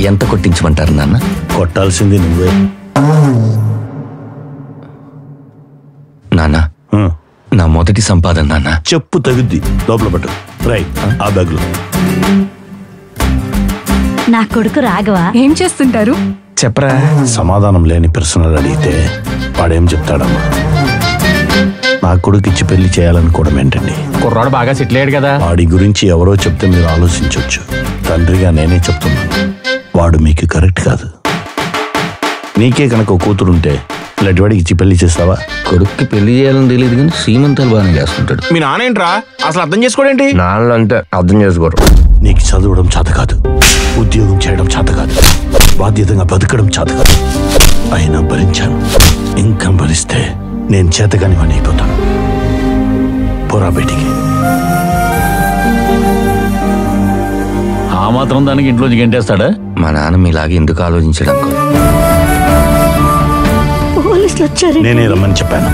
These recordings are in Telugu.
ఎంత కొట్టించమంటారు నాన్న కొట్టాల్సింది నువ్వే నాన్న ఆ, నా మొదటి సంపాదన నాన్న చెప్పు తగుద్ది లోపల పట్టు రైట్ ఆ బ్యాగ్లో నా కొడుకు రాఘవ ఏం చేస్తుంటారు చెప్పరా సమాధానం లేని ప్రశ్నలు అడిగితే వాడేం చెప్తాడమ్మా నా కొడుకు ఇచ్చి పెళ్లి చేయాలనుకోవడం ఏంటండి కుర్రాడు బాగా సెటిల్ అయ్యాడు కదా వాడి గురించి ఎవరో చెప్తే మీరు ఆలోచించవచ్చు తండ్రిగా నేనే చెప్తున్నాను వాడు మీకు కరెక్ట్ కాదు నీకే కనుక ఓ కూతురుంటే ఇలాంటి వాడికి ఇచ్చి పెళ్లి చేస్తావా కొడుక్కి పెళ్లి చేయాలని తెలియదు కానీ శ్రీమంతాలు బాగానే చేస్తుంటాడు మీ నాన్న ఏంట్రా అసలు అర్థం చేసుకోడేంటి నాన్న అంటే అర్థం చేసుకోరు నీకు చదవడం చేత కాదు ఉద్యోగం చేయడం చేత కాదు బాధ్యతగా బతకడం చేత కాదు అయినా భరించాను ఇంకా భరిస్తే నేను చేతగాని వాడిని అయిపోతాను పోరా బయటికి ఆ మాత్రం దానికి ఇంట్లోంచి గెంటేస్తాడా మా నాన్న మీలాగే ఎందుకు ఆలోచించడం పోలీసులు వచ్చారు నేనే రమ్మని చెప్పాను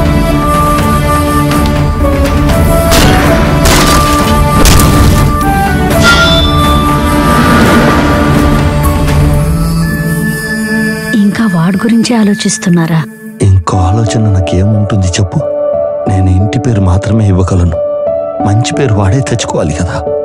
ఇంకా వాడి గురించి ఆలోచిస్తున్నారా ఇంకో ఆలోచన నాకేముంటుంది చెప్పు నేను ఇంటి పేరు మాత్రమే ఇవ్వగలను మంచి పేరు వాడే తెచ్చుకోవాలి కదా